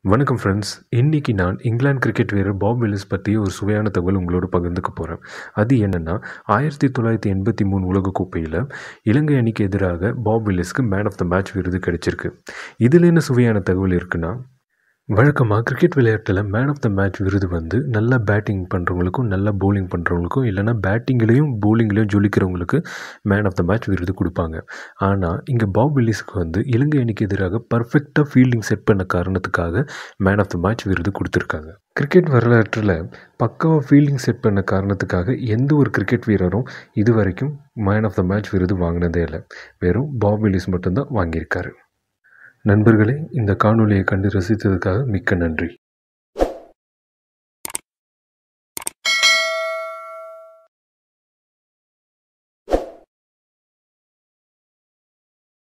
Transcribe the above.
வணக்கம் ஃப்ரெண்ட்ஸ் இன்னைக்கு நான் இங்கிலாந்து கிரிக்கெட் வீரர் பாப் வில்லிஸ் பற்றி ஒரு சுவையான தகவல் உங்களோட பகிர்ந்துக்க போகிறேன் அது என்னென்னா ஆயிரத்தி தொள்ளாயிரத்தி எண்பத்தி மூணு உலகக்கோப்பையில் இலங்கை அணிக்கு எதிராக பாப் வில்லிஸ்க்கு மேன் ஆஃப் த மேட்ச் விருது கிடைச்சிருக்கு இதில் என்ன சுவையான தகவல் இருக்குன்னா வழக்கமாக கிரிக்கெட் விளையாட்டில் மேன் ஆஃப் த மேட்ச் விருது வந்து நல்லா பேட்டிங் பண்ணுறவங்களுக்கும் நல்லா bowling பண்ணுறவங்களுக்கும் இல்லைனா பேட்டிங்லேயும் bowlingலேயும் ஜொலிக்கிறவங்களுக்கு மேன் ஆஃப் த மேட்ச் விருது கொடுப்பாங்க ஆனால் இங்கே பாப் வில்லிஸ்க்கு வந்து இலங்கை அணிக்கு எதிராக பர்ஃபெக்டாக ஃபீல்டிங் செட் பண்ண காரணத்துக்காக மேன் ஆஃப் த மேட்ச் விருது கொடுத்துருக்காங்க கிரிக்கெட் வரலாற்றில் பக்காவாக ஃபீல்டிங் செட் பண்ண காரணத்துக்காக எந்த ஒரு கிரிக்கெட் வீரரும் இது வரைக்கும் மேன் ஆஃப் த மேட்ச் விருது வாங்கினதே இல்லை வெறும் பாப் வில்லிஸ் மட்டும்தான் வாங்கியிருக்காரு நண்பர்களே இந்த காணொளியை கண்டு ரசித்ததுக்காக மிக்க நன்றி